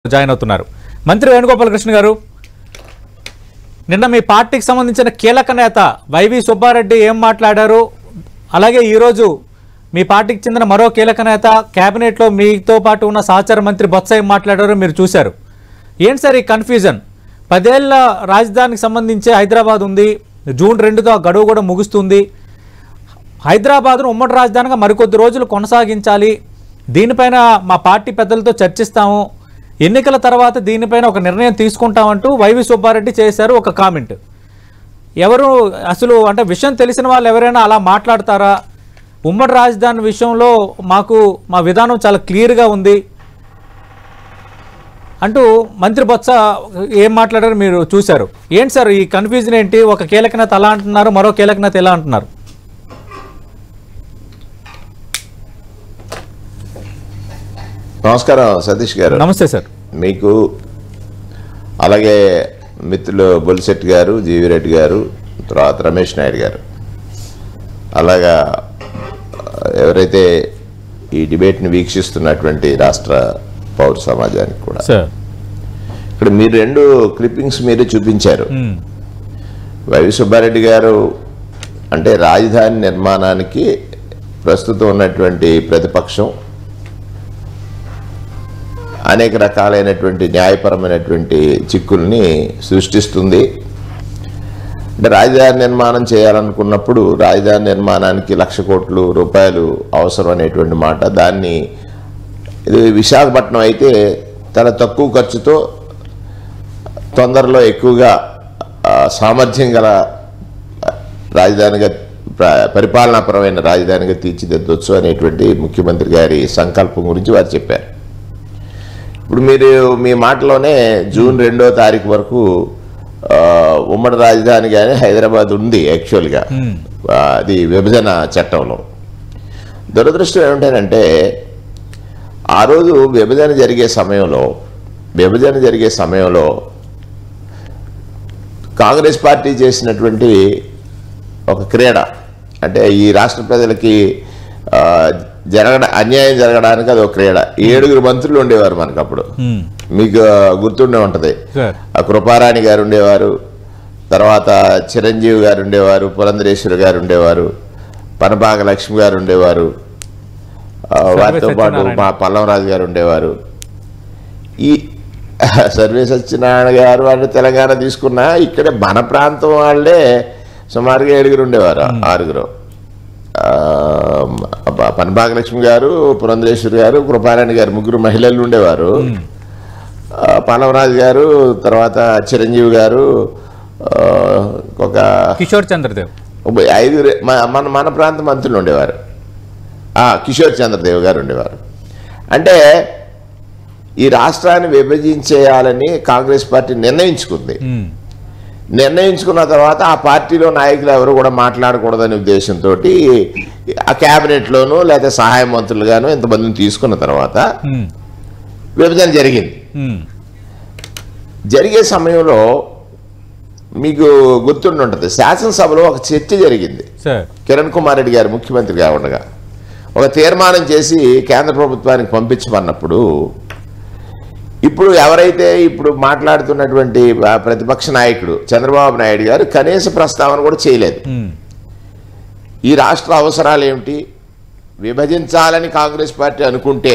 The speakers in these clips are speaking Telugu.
జాయిన్ అవుతున్నారు మంత్రి వేణుగోపాలకృష్ణ గారు నిన్న మీ పార్టీకి సంబంధించిన కీలక నేత వైవి సుబ్బారెడ్డి ఏం మాట్లాడారు అలాగే ఈరోజు మీ పార్టీకి చెందిన మరో కీలక నేత కేబినెట్లో మీతో పాటు ఉన్న సహచార మంత్రి బొత్స ఏం మాట్లాడారో మీరు చూశారు ఏంటి సార్ ఈ కన్ఫ్యూజన్ పదేళ్ల రాజధానికి సంబంధించి హైదరాబాద్ ఉంది జూన్ రెండుతో ఆ గడువు కూడా ముగుస్తుంది హైదరాబాద్ను ఉమ్మడి రాజధానిగా మరికొద్ది రోజులు కొనసాగించాలి దీనిపైన మా పార్టీ పెద్దలతో చర్చిస్తాము ఎన్నికల తర్వాత దీనిపైన ఒక నిర్ణయం తీసుకుంటామంటూ వైవి సుబ్బారెడ్డి చేశారు ఒక కామెంట్ ఎవరు అసలు అంటే విషయం తెలిసిన వాళ్ళు ఎవరైనా అలా మాట్లాడతారా ఉమ్మడి రాజధాని విషయంలో మాకు మా విధానం చాలా క్లియర్గా ఉంది అంటూ మంత్రి బొత్స ఏం మాట్లాడారో మీరు చూశారు ఏంటి సార్ ఈ కన్ఫ్యూజన్ ఏంటి ఒక కీలక నేత అలా అంటున్నారు మరో కీలక నేత ఎలా అంటున్నారు నమస్కారం సతీష్ గారు నమస్తే సార్ మీకు అలాగే మిత్రులు బొలిశెట్టి గారు జీవి రెడ్డి గారు తర్వాత రమేష్ నాయుడు గారు అలాగా ఎవరైతే ఈ డిబేట్ని వీక్షిస్తున్నటువంటి రాష్ట్ర పౌర సమాజానికి కూడా సార్ ఇక్కడ మీరు రెండు క్లిప్పింగ్స్ మీరే చూపించారు మ్మ్. వైవి సుబ్బారెడ్డి గారు అంటే రాజధాని నిర్మాణానికి ప్రస్తుతం ఉన్నటువంటి ప్రతిపక్షం అనేక రకాలైనటువంటి న్యాయపరమైనటువంటి చిక్కుల్ని సృష్టిస్తుంది అంటే రాజధాని నిర్మాణం చేయాలనుకున్నప్పుడు రాజధాని నిర్మాణానికి లక్ష కోట్లు రూపాయలు అవసరం అనేటువంటి మాట దాన్ని ఇది విశాఖపట్నం అయితే చాలా తక్కువ ఖర్చుతో తొందరలో ఎక్కువగా ఆ, సామర్థ్యం గల రాజధానిగా ప్ర- పరిపాలనాపరమైన రాజధానిగా తీర్చిదిద్దొచ్చు అనేటువంటి ముఖ్యమంత్రి గారి సంకల్పం గురించి వారు చెప్పారు ఇప్పుడు మీరు మీ మాటలోనే జూన్ రెండో తారీఖు వరకు ఆ, ఉమ్మడి రాజధాని కానీ హైదరాబాద్ ఉంది యాక్చువల్గా మ్మ్. ఆ, అది విభజన చట్టంలో దురదృష్టం ఏమిటంటే ఆ రోజు విభజన జరిగే సమయంలో విభజన జరిగే సమయంలో కాంగ్రెస్ పార్టీ చేసినటువంటి ఒక క్రీడ అంటే ఈ రాష్ట్ర ప్రజలకి ఆ, జరగడ అన్యాయం జరగడానికి అది ఒక క్రీడ ఏడుగురు మంత్రులు ఉండేవారు మనకు అప్పుడు మ్మ్. మీకు గుర్తుండే ఉంటుంది సార్ ఆ కృపారాణి గారు ఉండేవారు తర్వాత చిరంజీవి గారు ఉండేవారు పురంధరేశ్వరి గారు ఉండేవారు పనబాగ లక్ష్మి గారు ఉండేవారు ఆ, వారితో పాటు సత్యనారాయణ. మా పల్లంరాజు గారు ఉండేవారు ఈ సర్వే సత్యనారాయణ గారు వాళ్ళు తెలంగాణ తీసుకున్నా ఇక్కడ మన ప్రాంతం వాళ్ళే సుమారుగా ఏడుగురు ఉండేవారు ఆరుగురు ఆ, ప- పనబాగ లక్ష్మి గారు పురంధరేశ్వరి గారు కృపారాణి గారు ముగ్గురు మహిళలు ఉండేవారు ఆ, పాలవరాజు గారు తర్వాత చిరంజీవి గారు ఆ, ఒక కిషోర్ చంద్రదేవ్ ఒక ఐదుగురు మ- మన మన ప్రాంత మంత్రులు ఉండేవారు ఆ, కిషోర్ చంద్రదేవ్ గారు ఉండేవారు అంటే ఈ రాష్ట్రాన్ని విభజించేయాలని కాంగ్రెస్ పార్టీ నిర్ణయించుకుంది మ్మ్. నిర్ణయించుకున్న తర్వాత ఆ పార్టీలో నాయకులు ఎవరు కూడా మాట్లాడకూడదనే ఉద్దేశంతో ఆ క్యాబినెట్లోనూ లేదా సహాయ మంత్రులుగాను ఇంతమందిని తీసుకున్న తర్వాత మ్మ్. విభజన జరిగింది మ్మ్. జరిగే సమయంలో మీకు గుర్తుండి ఉంటుంది శాసనసభలో ఒక చర్చ జరిగింది సార్ కిరణ్ కుమార్ రెడ్డి గారు ముఖ్యమంత్రిగా ఉండగా ఒక తీర్మానం చేసి కేంద్ర ప్రభుత్వానికి పంపించమన్నప్పుడు ఇప్పుడు ఎవరైతే ఇప్పుడు మాట్లాడుతున్నటువంటి ఆ ప్రతిపక్ష నాయకుడు చంద్రబాబు నాయుడు గారు కనీస ప్రస్తావన కూడా చేయలేదు మ్మ్. ఈ రాష్ట్ర అవసరాలు ఏమిటి విభజించాలని కాంగ్రెస్ పార్టీ అనుకుంటే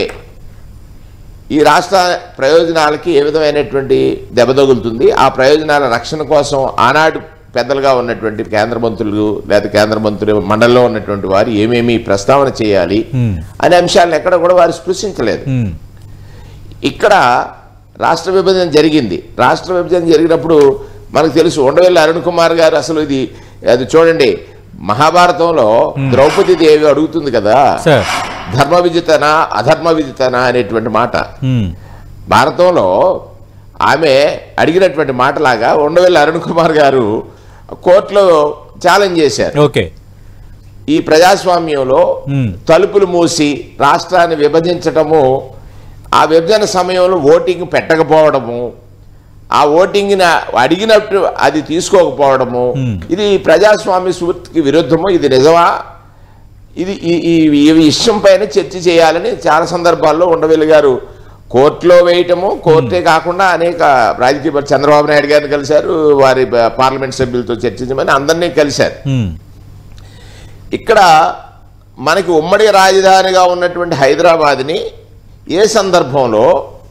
ఈ రాష్ట్ర ప్రయోజనాలకి ఏ విధమైనటువంటి దెబ్బ తగులుతుంది ఆ ప్రయోజనాల రక్షణ కోసం ఆనాడు పెద్దలుగా ఉన్నటువంటి కేంద్ర మంత్రులు లేదా కేంద్ర మంత్రులు మండలిలో ఉన్నటువంటి వారు ఏమేమి ప్రస్తావన చేయాలి మ్మ్. అనే అంశాలను ఎక్కడ కూడా వారు స్పృశించలేదు మ్మ్. ఇక్కడ రాష్ట్ర విభజన జరిగింది రాష్ట్ర విభజన జరిగినప్పుడు మనకు తెలుసు ఉండవల్లి అరుణ్ కుమార్ గారు అసలు ఇది అది చూడండి మహాభారతంలో ద్రౌపది దేవి అడుగుతుంది కదా సార్ ధర్మ విజితనా అధర్మ విజితనా అనేటువంటి మాట మ్మ్. భారతంలో ఆమె అడిగినటువంటి మాటలాగా ఉండవల్లి అరుణ్ కుమార్ గారు కోర్టులో ఛాలెంజ్ చేశారు ఓకే ఈ ప్రజాస్వామ్యంలో మ్మ్. తలుపులు మూసి రాష్ట్రాన్ని విభజించటము ఆ విభజన సమయంలో ఓటింగ్ పెట్టకపోవడము ఆ ఓటింగ్ని అడిగినట్టు అది తీసుకోకపోవడము మ్మ్. ఇది ప్రజాస్వామ్య స్ఫూర్తికి విరుద్ధము ఇది నిజమా ఇది ఈ ఈ ఈ విషయం పైన చర్చ చేయాలని చాలా సందర్భాల్లో ఉండవెల్లి గారు కోర్టులో వేయటము కోర్టే కాకుండా అనేక రాజకీయ పార్టీ- చంద్రబాబు నాయుడు గారిని కలిశారు వారి ప- పార్లమెంట్ సభ్యులతో చర్చించమని అందరినీ కలిశారు ఉమ్, ఇక్కడ మనకి ఉమ్మడి రాజధానిగా ఉన్నటువంటి హైదరాబాద్ని ఏ సందర్భంలో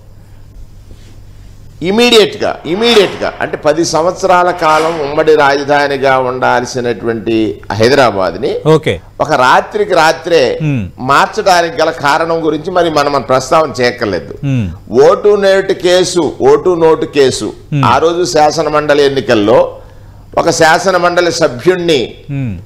ఇమీడియట్గా ఇమీడియట్గా అంటే పది సంవత్సరాల కాలం ఉమ్మడి రాజధానిగా ఉండాల్సినటువంటి హైదరాబాద్ని ఓకే ఒక రాత్రికి రాత్రే Hmm. మార్చడానికి గల కారణం గురించి మరి మనం మన ప్రస్తావన చేయక్కర్లేదు ఉమ్, vote note case vote note case ఆ రోజు శాసన మండలి ఎన్నికల్లో ఒక శాసన మండలి సభ్యుణ్ణి ఉమ్.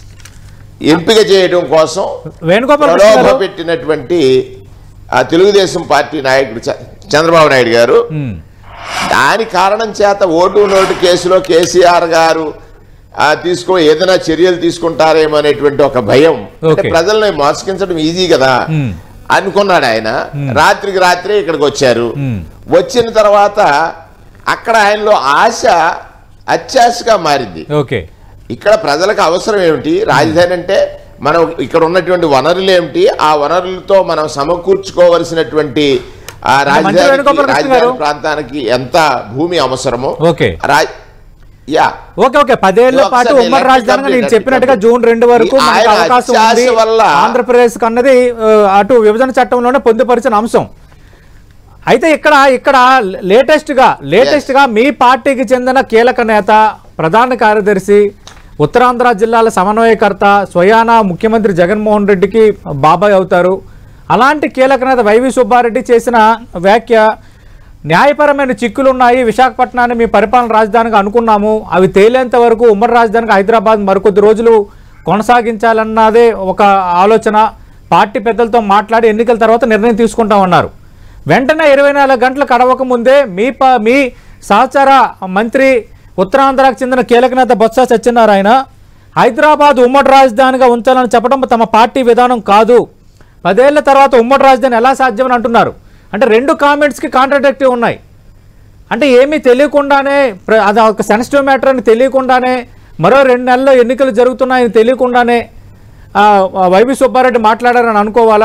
ఎంపిక చేయడం కోసం వేణుగోపాల్ కృష్ణ ప్రలోభ గారు పెట్టినటువంటి ఆ తెలుగుదేశం పార్టీ నాయకుడు చ- చంద్రబాబు నాయుడు గారు ఉమ్, దాని కారణం చేత ఓటు నోటు కేసులో కేసీఆర్ గారు ఆ, తీసుకో ఏదైనా చర్యలు తీసుకుంటారేమో అనేటువంటి ఒక భయం అంటే Okay. ప్రజల్ని మోసగించడం ఈజీ కదా ఉమ్, అనుకున్నాడు ఆయన రాత్రికి రాత్రే ఇక్కడికి వచ్చారు ఉమ్, వచ్చిన తర్వాత అక్కడ ఆయనలో ఆశ అత్యాశగా మారింది ఓకే ఇక్కడ ప్రజలకు అవసరం ఏమిటి రాజధాని అంటే మనం ఇక్కడ ఉన్నటువంటి వనరులు ఏమిటి ఆ వనరులతో మనం సమకూర్చుకోవలసినటువంటి ఆ మంత్రి రాజధానికి వేణుగోపాల్ కృష్ణ రాజధాని గారు. ప్రాంతానికి ఎంత భూమి అవసరమో ఓకే రా- యా ఓకే ఓకే పదేళ్ల ఒకసారి పాటు నేను ఉమ్మడి లెక్క రాజధానిగా నేను కంప్లీట్ చెప్పినట్టుగా కంప్లీట్. జూన్ రెండు వరకు ఈ మనకు ఆయన అవకాశం అత్యాశ ఉంది వల్ల ఆంధ్రప్రదేశ్ అన్నది ఆ, అటు విభజన చట్టంలోనే పొందుపరిచిన అంశం అయితే ఇక్కడ ఇక్కడ లేటెస్ట్ గా లేటెస్ట్ గా మీ పార్టీకి చెందిన కీలక నేత ప్రధాన కార్యదర్శి ఉత్తరాంధ్ర జిల్లాల సమన్వయకర్త స్వయానా ముఖ్యమంత్రి జగన్మోహన్ రెడ్డికి బాబాయ్ అవుతారు అలాంటి కీలక నేత వైవి సుబ్బారెడ్డి చేసిన వ్యాఖ్య న్యాయపరమైన చిక్కులు ఉన్నాయి విశాఖపట్నాన్ని మీ పరిపాలన రాజధానిగా అనుకున్నాము అవి తేలేంత వరకు ఉమ్మడి రాజధానిగా హైదరాబాద్ మరికొద్ది రోజులు కొనసాగించాలన్నదే ఒక ఆలోచన పార్టీ పెద్దలతో మాట్లాడి ఎన్నికల తర్వాత నిర్ణయం తీసుకుంటామన్నారు వెంటనే ఇరవై నాలుగు గంటలు గడవక ముందే మీ ప మీ సహచార మంత్రి ఉత్తరాంధ్రకు చెందిన కీలక నేత బొత్స సత్యనారాయణ హైదరాబాద్ ఉమ్మడి రాజధానిగా ఉంచాలని చెప్పడం తమ పార్టీ విధానం కాదు పదేళ్ల తర్వాత ఉమ్మడి రాజధాని ఎలా సాధ్యమని అంటున్నారు అంటే రెండు కామెంట్స్కి కాంట్రడిక్టివ్ ఉన్నాయి అంటే ఏమీ తెలియకుండానే ప్ర- అది ఒక సెన్సిటివ్ మ్యాటర్ అని తెలియకుండానే మరో రెండు నెలల్లో ఎన్నికలు జరుగుతున్నాయని తెలియకుండానే ఆ, వైవి సుబ్బారెడ్డి మాట్లాడారని అనుకోవాలా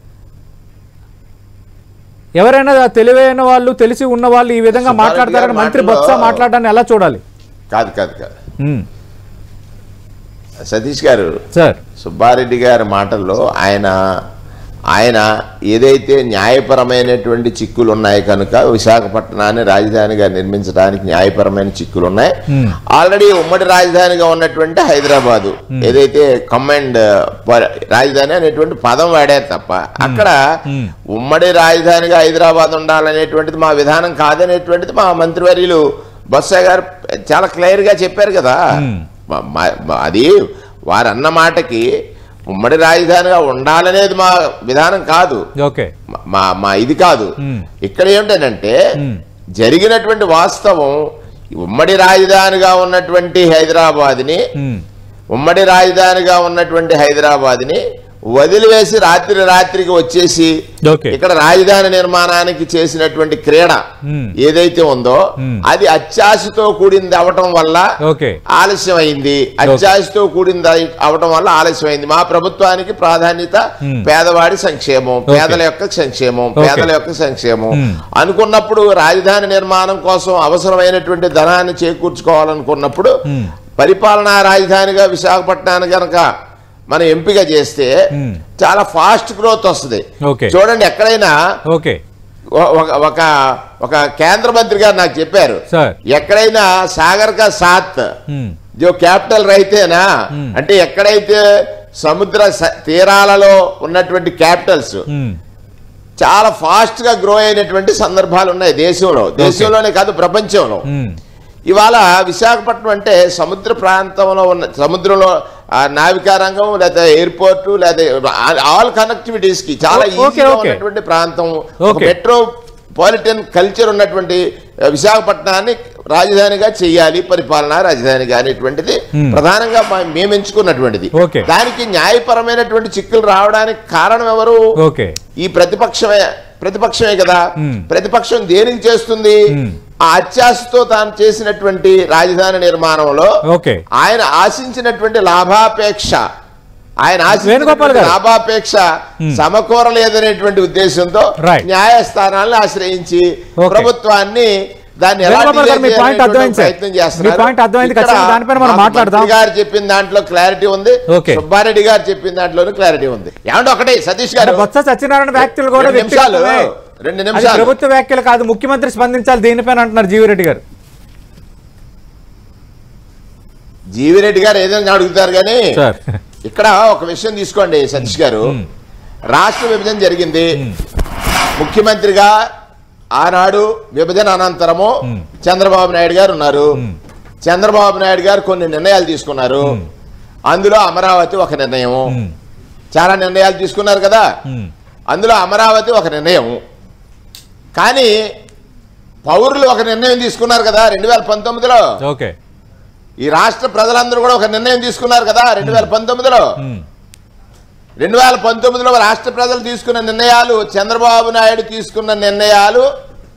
ఎవరైనా తెలివైన వాళ్ళు తెలిసి ఉన్న వాళ్ళు ఈ విధంగా సుబ్బారెడ్డి మాట్లాడతారని గారి మంత్రి మాటల్లో- బొత్స మాట్లాడడాన్ని ఎలా చూడాలి కాదు కాదు కాదు ఉమ్, సతీష్ గారు సార్ సుబ్బారెడ్డి గారి మాటల్లో ఆయన ఆయన ఏదైతే న్యాయపరమైనటువంటి చిక్కులు ఉన్నాయి కనుక విశాఖపట్నాన్ని రాజధానిగా నిర్మించడానికి న్యాయపరమైన చిక్కులు ఉన్నాయి Hmm. ఆల్రెడీ ఉమ్మడి రాజధానిగా ఉన్నటువంటి హైదరాబాదు ఏదైతే కమాండ్ రాజధాని అనేటువంటి పదం వాడారు తప్ప అక్కడ Hmm. ఉమ్మడి రాజధానిగా హైదరాబాద్ ఉండాలనేటువంటిది మా విధానం కాదనేటువంటిది మా మంత్రివర్యులు బొత్స గారు చాలా క్లియర్ గా చెప్పారు కదా Hmm. మా- మా- మా- అది వారు అన్న మాటకి ఉమ్మడి రాజధానిగా ఉండాలనేది మా విధానం కాదు ఓకే మా- మా మా ఇది కాదు Hmm. ఇక్కడ ఏమిటంటే Hmm. జరిగినటువంటి వాస్తవం ఈ ఉమ్మడి రాజధానిగా ఉన్నటువంటి హైదరాబాద్ని ఉమ్, ఉమ్మడి రాజధానిగా ఉన్నటువంటి హైదరాబాద్ని వదిలివేసి రాత్రి రాత్రికి వచ్చేసి ఓకే ఇక్కడ రాజధాని నిర్మాణానికి చేసినటువంటి క్రీడ Hmm. ఏదైతే ఉందో Hmm. అది అత్యాశతో కూడింది అవటం వల్ల ఓకే ఆలస్యం అయింది అత్యాశతో కూడింది అయి- అవటం వల్ల ఆలస్యం అయింది మా ప్రభుత్వానికి ప్రాధాన్యత Hmm. పేదవాడి సంక్షేమం Okay. పేదల యొక్క సంక్షేమం Okay. పేదల యొక్క సంక్షేమం Hmm. అనుకున్నప్పుడు రాజధాని నిర్మాణం కోసం అవసరమైనటువంటి ధనాన్ని చేకూర్చుకోవాలనుకున్నప్పుడు Hmm. పరిపాలనా రాజధానిగా విశాఖపట్నాన్ని గనక మనం ఎంపిక చేస్తే Hmm. చాలా ఫాస్ట్ గ్రోత్ వస్తుంది Okay. చూడండి ఎక్కడైనా ఓకే ఒ- ఒక- ఒక ఒక కేంద్ర మంత్రి గారు నాకు చెప్పారు సార్ ఎక్కడైనా సాగర్ కా సాత్ ఉమ్, జో క్యాపిటల్ రైతేనా Hmm. అంటే ఎక్కడైతే సముద్ర స- తీరాలలో ఉన్నటువంటి క్యాపిటల్స్ ఉమ్, చాలా ఫాస్ట్ గా గ్రో అయినటువంటి సందర్భాలు ఉన్నాయి దేశంలో దేశంలోనే కాదు ప్రపంచంలో ఉమ్, ఇవాళ విశాఖపట్నం అంటే సముద్ర ప్రాంతంలో ఉన్న సముద్రంలో ఆ నావికా రంగం లేదా ఎయిర్పోర్ట్ లేదా ఆల్ కనెక్టివిటీస్ కి చాలా ఓ- ఓకే, ఈజీగా ఓకే. ఉన్నటువంటి ప్రాంతం ఓకే. మెట్రోపాలిటన్ కల్చర్ ఉన్నటువంటి ఆ, విశాఖపట్నాన్ని రాజధానిగా చేయాలి పరిపాలనా రాజధానిగా అనేటువంటిది Hmm. ప్రధానంగా మా- మేము ఎంచుకున్నటువంటిది ఓకే. దానికి న్యాయపరమైనటువంటి చిక్కులు రావడానికి కారణం ఎవరు ఓకే ఈ ప్రతిపక్షమే ప్రతిపక్షమే కదా Hmm. ప్రతిపక్షం దేనికి చేస్తుంది Hmm. ఆ అత్యాశతో తాను చేసినటువంటి రాజధాని నిర్మాణంలో ఓకే ఆయన ఆశించినటువంటి లాభాపేక్ష ఆయన వేణుగోపాల్ ఆశించినటువంటి గారు. లాభాపేక్ష సమకూరలేదనేటువంటి ఉద్దేశంతో Right. న్యాయస్థానాలను ఆశ్రయించి Okay. ప్రభుత్వాన్ని దాన్ని ఎలా వేణుగోపాల్ గారు, మీ delay point చేయాలనేటువంటి అర్థమైంది సార్. ప్రయత్నం మీ చేస్తున్నారు. point అర్థమైంది. ఇక్కడ ఖచ్చితంగా దానిపైన మనం మాకు మాట్లాడదాం. మంత్రి గారు చెప్పిన దాంట్లో క్లారిటీ ఉంది Okay. సుబ్బారెడ్డి గారు చెప్పిన దాంట్లోనూ క్లారిటీ ఉంది ఏమంటే ఒకటే సతీష్ గారు బొత్స సత్యనారాయణ వ్యాఖ్యలు కూడా రెండు నిమిషాలు, వ్యక్తిగతమే. రెండు అది నిమిషాలు. ప్రభుత్వ వ్యాఖ్యలు కాదు ముఖ్యమంత్రి స్పందించాలి దీనిపైన అంటున్నారు జీవిరెడ్డి గారు జీవిరెడ్డి గారు ఏదైనా అడుగుతారు కానీ సార్ ఇక్కడ ఒక విషయం తీసుకోండి సతీష్ గారు రాష్ట్ర విభజన జరిగింది ముఖ్యమంత్రిగా ఆనాడు విభజన అనంతరము చంద్రబాబు నాయుడు గారు ఉన్నారు చంద్రబాబు నాయుడు గారు కొన్ని నిర్ణయాలు తీసుకున్నారు అందులో అమరావతి ఒక నిర్ణయం చాలా నిర్ణయాలు తీసుకున్నారు కదా ఉమ్. అందులో అమరావతి ఒక నిర్ణయం కానీ పౌరులు ఒక నిర్ణయం తీసుకున్నారు కదా రెండు వేల పంతొమ్మిదిలో ఓకే ఈ రాష్ట్ర ప్రజలందరూ కూడా ఒక నిర్ణయం తీసుకున్నారు కదా రెండు వేల పంతొమ్మిదిలో ఉమ్. రెండు వేల పంతొమ్మిదిలో రాష్ట్ర ప్రజలు తీసుకున్న నిర్ణయాలు చంద్రబాబు నాయుడు తీసుకున్న నిర్ణయాలు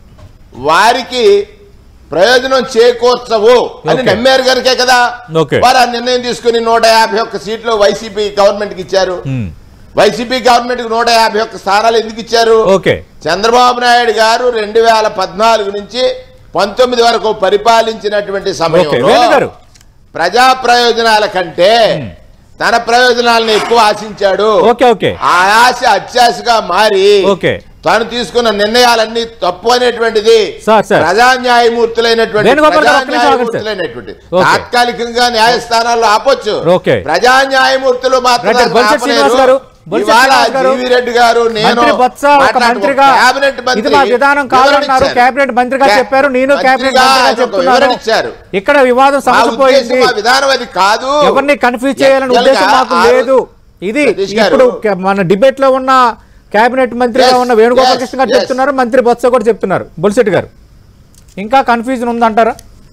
వారికి ప్రయోజనం చేకూర్చవు అని Okay. నమ్మారు కనుకే కదా Okay. వారు ఆ నిర్ణయం తీసుకుని నూట యాభై ఒక్క సీట్లు వైసీపీ గవర్నమెంట్ కి ఇచ్చారు ఉమ్. వైసీపీ గవర్నమెంట్ కి నూట యాభై ఒక్క స్థానాలు ఎందుకు ఇచ్చారు ఓకే చంద్రబాబు నాయుడు గారు రెండు వేల పద్నాలుగు నుంచి పంతొమ్మిది వరకు పరిపాలించినటువంటి ఓకే సమయంలో వేణు గారు ప్రజా ప్రయోజనాల కంటే తన ప్రయోజనాలను ఎక్కువ ఆశించాడు ఓకే ఓకే ఆ ఆశ అత్యాశగా మారి ఓకే తాను తీసుకున్న నిర్ణయాలన్నీ తప్పు అనేటువంటిది సార్, సార్. ప్రజా న్యాయమూర్తులైనటువంటి వేణుగోపాల్ గారు ప్రజా ఒక్క నిమిషం ఆగండి, సార్. న్యాయమూర్తులైనటువంటి ఓకే. తాత్కాలికంగా న్యాయస్థానాల్లో ఆపొచ్చు ఓకే. ప్రజా న్యాయమూర్తులు మాత్రం రైట్, బొత్స ఆపలేరు. శ్రీనివాస్ గారు, బొత్స ఇవాళ శ్రీనివాస్ గారు, జీవిరెడ్డి గారు నేను మంత్రి బొత్స ఒక మాట్లాడుకో- మంత్రిగా కేబినెట్ మంత్రి ఇది మా విధానం కాదన్నారు వివరణ ఇచ్చారు. కేబినెట్ మంత్రిగా కే- చెప్పారు నేను కేబినెట్ మంత్రిగా మంత్రిగా ఆయన ఒక చెప్తున్నాను వివరణ ఇచ్చారు ఇక్కడ వివాదం మా సమసిపోయింది ఉద్దేశం, మా విధానం అది కాదు ఎవరిని కన్ఫ్యూజ్ చేయాలని ఎక్కడగా ఉద్దేశం మాకు ఆ రోజు- లేదు ఇది సతీష్ గారు. ఇప్పుడు క- మన డిబేట్ లో ఉన్న కేబినెట్ మంత్రిగా Yes, ఉన్న వేణుగోపాల్ yes, కృష్ణ గారు yes. చెప్తున్నారు మంత్రి బొత్స కూడా చెప్తున్నారు బొలిశెట్టి గారు ఇంకా కన్ఫ్యూజన్ ఉందంటారా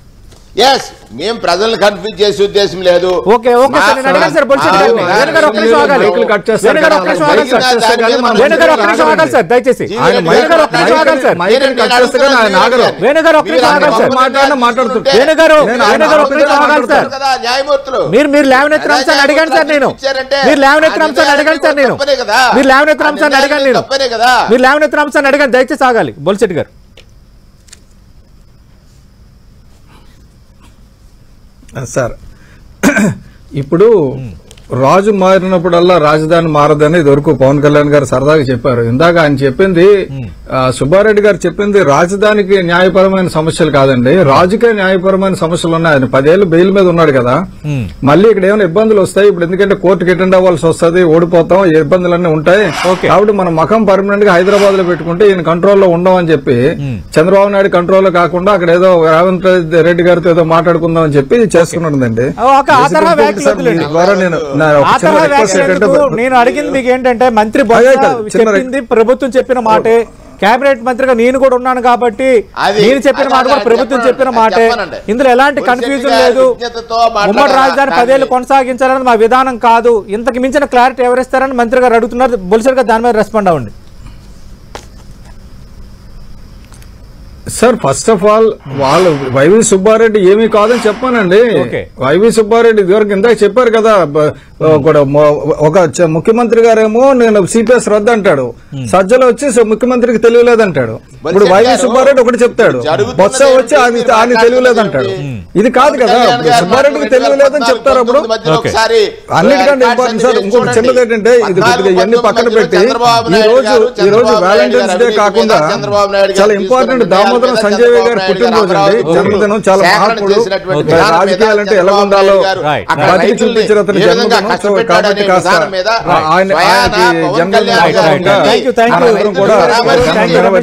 ఎస్ మేము ప్రజలను కన్ఫ్యూజ్ చేసే ఉద్దేశం లేదు ఓకే ఓకే సార్ నేను అడిగాను సార్ బొలిశెట్టి గారిని మా- వేణు గారు ఒక్క నిమిషం ఆగాలి మైకులు కట్ చేస్తారు వేణు గారు ఒక్క నిమిషం ఆగాలి సార్ మైకులు కట్ చేస్తారు కానీ వేణు గారు ఒక్క నిమిషం ఆగాలి సార్ దయచేసి ఆయన వేణు గారు ఒక్క నిమిషం ఆగాలి సార్ మైకులు కట్ చేస్తే కానీ ఆయన ఆగరు. వేణు గారు ఒక్క నిమిషం ఆగాలి సార్ మాట్లాడినా మాట్లాడుతుంటే. వేణు గారు నేను వేణు గారు ఒక్క నిమిషం ఆగాలి సార్ కదా న్యాయమూర్తులు మీరు మీరు లేవనెత్తిన అంశాన్ని అడిగాను సార్ నేను ఇచ్చారంటే మీరు లేవనెత్తిన ఆ అంశాన్ని అడిగాను సార్ నేను తప్పనే కదా. మీరు లేవనెత్తిన ఆ అంశాన్ని అడిగాను నేను తప్పనే కదా మీరు లేవనెత్తిన అంశాన్ని అడిగాను దయచేసి ఆగాలి బొలిశెట్టి గారు సార్ ఇప్పుడు రాజు మారినప్పుడల్లా రాజధాని మారదని ఇదివరకు పవన్ కళ్యాణ్ గారు సరదాగా చెప్పారు ఇందాక ఆయన చెప్పింది ఆ, సుబ్బారెడ్డి గారు చెప్పింది రాజధానికి న్యాయపరమైన సమస్యలు కాదండి రాజుకే న్యాయపరమైన సమస్యలు ఉన్నాయి ఆయన పదేళ్ళు బెయిల్ మీద ఉన్నాడు కదా మ్మ్. మళ్ళీ ఇక్కడ ఏమైనా ఇబ్బందులు వస్తాయి ఇప్పుడు ఎందుకంటే కోర్టుకి అటెండ్ అవ్వాల్సి వస్తుంది ఓడిపోతాం ఈ ఇబ్బందులన్నీ ఉంటాయి ఓకే. కాబట్టి మన మకం పర్మనెంట్ గా హైదరాబాద్ లో పెట్టుకుంటే ఈయన కంట్రోల్లో ఉండమని చెప్పి చంద్రబాబు నాయుడు కంట్రోల్లో కాకుండా అక్కడ ఏదో రేవంత్ రెడ్డి గారితో ఏదో మాట్లాడుకుందాం అని చెప్పి చేసుకున్నదండి ఓ, ఓకే, ఆ తరహా వ్యాఖ్యలు సార్, మీ వదిలేండి. ద్వారా నేను నా ఒక ఆ చిన్న తరహా రిక్వెస్ట్ వ్యాఖ్యలు ఏంటంటే ఎందుకు? నేను అడిగింది మీకు ఏంటంటే మంత్రి అదే బొత్స కాదు, చిన్న చెప్పింది ప్రభుత్వం చెప్పిన మాటే కేబినెట్ మంత్రిగా నేను కూడా ఉన్నాను కాబట్టి అది- నేను చెప్పిన అది- మాట కూడా అది ప్రభుత్వం చెప్పనండి, చెప్పిన అది మాటే చెప్పనండి. ఇందులో ఎలాంటి బొత్స కన్ఫ్యూజన్ గారి లేదు విజ్ఞతతో ఉమ్మడి మాట్లాడాలా రాజధాని దాన్ని? పదేళ్లు కొనసాగించాలని మా విధానం కాదు ఇంతకు మించిన క్లారిటీ ఎవరిస్తారని మంత్రి గారు అడుగుతున్నారు బొలిసరి గారు దాని మీద రెస్పాండ్ అవ్వండి సార్ ఫస్ట్ ఆఫ్ ఆల్ వాళ్ళు వైవి సుబ్బారెడ్డి ఏమీ కాదని చెప్పానండి ఓకే. వైవి సుబ్బారెడ్డి ఇదివరకు ఇందాక చెప్పారు కదా బ- ఒక మొ- ఒక చ- ముఖ్యమంత్రి గారేమో నేను సిపిఎస్ రద్దు అంటాడు సజ్జలు వచ్చి స- ముఖ్యమంత్రికి తెలియలేదంటాడు ఇప్పుడు వైవి గారు, సుబ్బారెడ్డి ఒకటి చెప్తాడు జరుగుతున్నది బొత్స వచ్చి ఏంటి? ఆయన మీరు ఆయన తెలియలేదంటాడు మాట్లాడుతున్నది ఇది కాదు కదా కళ్యాణ్ ఇప్పుడు గారు సుబ్బారెడ్డికి మాట్లాడుతున్నారు, తెలియలేదని చెప్తారు అప్పుడు మధ్యలో ఓకే. ఒకసారి అన్నిటికంటే రికార్డ్స్ ఇంపార్టెంట్ సార్ అన్ని ఇంకొకటి చూడండి. చిన్నది ఏంటంటే ఇది కొద్దిగా ఇవన్నీ పద్నాలుగు పక్కన పంతొమ్మిది పెట్టి చంద్రబాబు ఈ నాయుడు రోజు గారు, ఈ రోజు చంద్రబాబు వ్యాలంటైన్స్ నాయుడు డే గారు కాకుండా చంద్రబాబు నాయుడు గారు చాలా తీసుకున్న ఇంపార్టెంట్ నిర్ణయాల దామోదరం మీద సంజయ్ గారి చంద్రబాబు నాయుడు గారు పుట్టినరోజు అండి అమరావతి జన్మదినం చాలా సేకరణ మహాత్ముడు చేసినటువంటి ఒక విధానం మీద రాజకీయాలంటే ఎలా చంద్రబాబు ఉండాలో నాయుడు గారు Right. అక్కడ బతికి రైతుల్ని చూపించిన అతని ఏ విధంగా జన్మదినం సో కష్టపెట్టాడనే కాబట్టి కాస్త విధానం మీద ఆయన స్వయాన ఆయనకి పవన్ జన్మదినం కళ్యాణ్ గారు థ్యాంక్ యూ థ్యాంక్ యూ మనందరం కూడా రైతులు థ్యాంక్ యూ